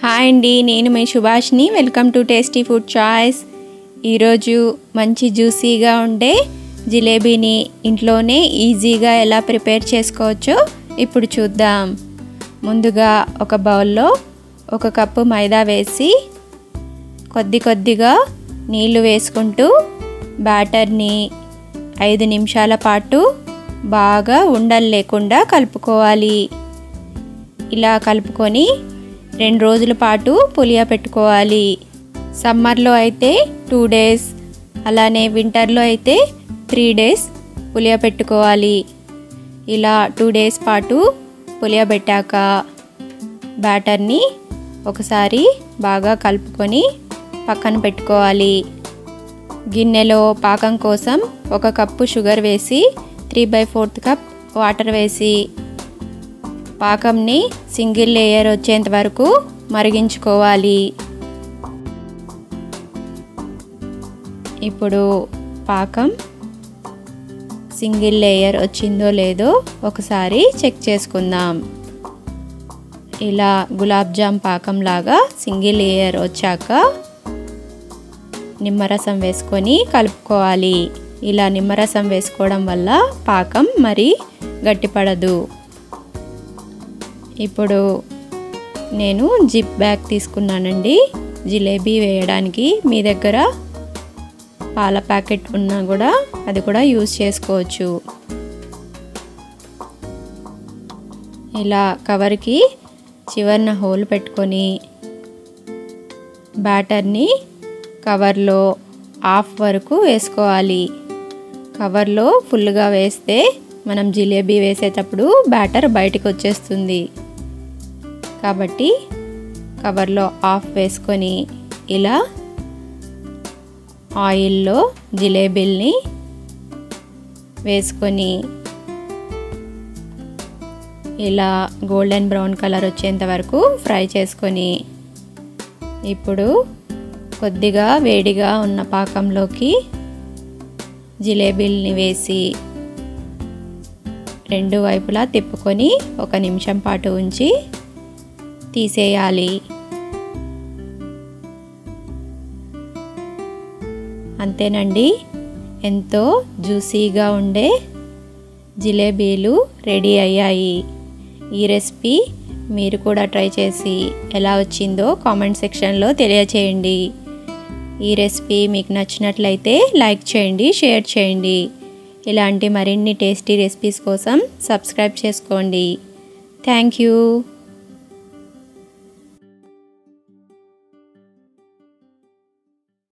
hi అండి నేను మీ సుభాష్ని welcome to tasty food choice ఈరోజు మంచి జ్యూసీగా ఉండే జిలేబీని ఇంట్లోనే ఈజీగా ఎలా ప్రిపేర్ చేసుకోవచ్చో ఇప్పుడు చూద్దాం ముందుగా ఒక బౌల్లో ఒక కప్పు మైదా వేసి కొద్ది కొద్దిగా నీళ్లు వేసుకుంటూ బ్యాటర్ని ఐదు నిమిషాల పాటు బాగా ఉండలు లేకుండా కలుపుకోవాలి ఇలా కలుపుకొని రెండు రోజుల పాటు పులియ పెట్టుకోవాలి సమ్మర్లో అయితే టూ డేస్ అలానే వింటర్లో అయితే త్రీ డేస్ పులియ పెట్టుకోవాలి ఇలా టూ డేస్ పాటు పులియబెట్టాక బ్యాటర్ని ఒకసారి బాగా కలుపుకొని పక్కన పెట్టుకోవాలి గిన్నెలో పాకం కోసం ఒక కప్పు షుగర్ వేసి three by fourth cup water వేసి పాకంని సింగిల్ లేయర్ వచ్చేంత వరకు మరిగించుకోవాలి ఇప్పుడు పాకం సింగిల్ లేయర్ వచ్చిందో లేదో ఒకసారి చెక్ చేసుకుందాం ఇలా గులాబ్ జామ్ పాకం లాగా సింగిల్ లేయర్ వచ్చాక నిమ్మరసం వేసుకొని కలుపుకోవాలి ఇలా నిమ్మరసం వేసుకోవడం వల్ల పాకం మరి గట్టిపడదు ఇప్పుడు నేను జిప్ బ్యాగ్ తీసుకున్నానండి జిలేబీ వేయడానికి మీ దగ్గర పాల ప్యాకెట్ ఉన్నా కూడా అది కూడా యూజ్ చేసుకోవచ్చు ఇలా కవర్కి చివరిన హోల్ పెట్టుకొని బ్యాటర్ని కవర్లో హాఫ్ వరకు వేసుకోవాలి కవర్లో ఫుల్గా వేస్తే మనం జిలేబీ వేసేటప్పుడు బ్యాటర్ బయటకు వచ్చేస్తుంది కాబట్టి కవర్లో ఆఫ్ వేసుకొని ఇలా ఆయిల్లో జిలేబీల్ని వేసుకొని ఇలా గోల్డెన్ బ్రౌన్ కలర్ వచ్చేంత వరకు ఫ్రై చేసుకొని ఇప్పుడు కొద్దిగా వేడిగా ఉన్న పాకంలోకి జిలేబీల్ని వేసి రెండు వైపులా తిప్పుకొని ఒక నిమిషం పాటు ఉంచి తీసేయాలి అంతేనండి ఎంతో జ్యూసీగా ఉండే జిలేబీలు రెడీ అయ్యాయి ఈ రెసిపీ మీరు కూడా ట్రై చేసి ఎలా వచ్చిందో కామెంట్ సెక్షన్లో తెలియచేయండి ఈ రెసిపీ మీకు నచ్చినట్లయితే లైక్ చేయండి షేర్ చేయండి ఇలాంటి మరిన్ని టేస్టీ రెసిపీస్ కోసం సబ్స్క్రైబ్ చేసుకోండి థ్యాంక్ యూ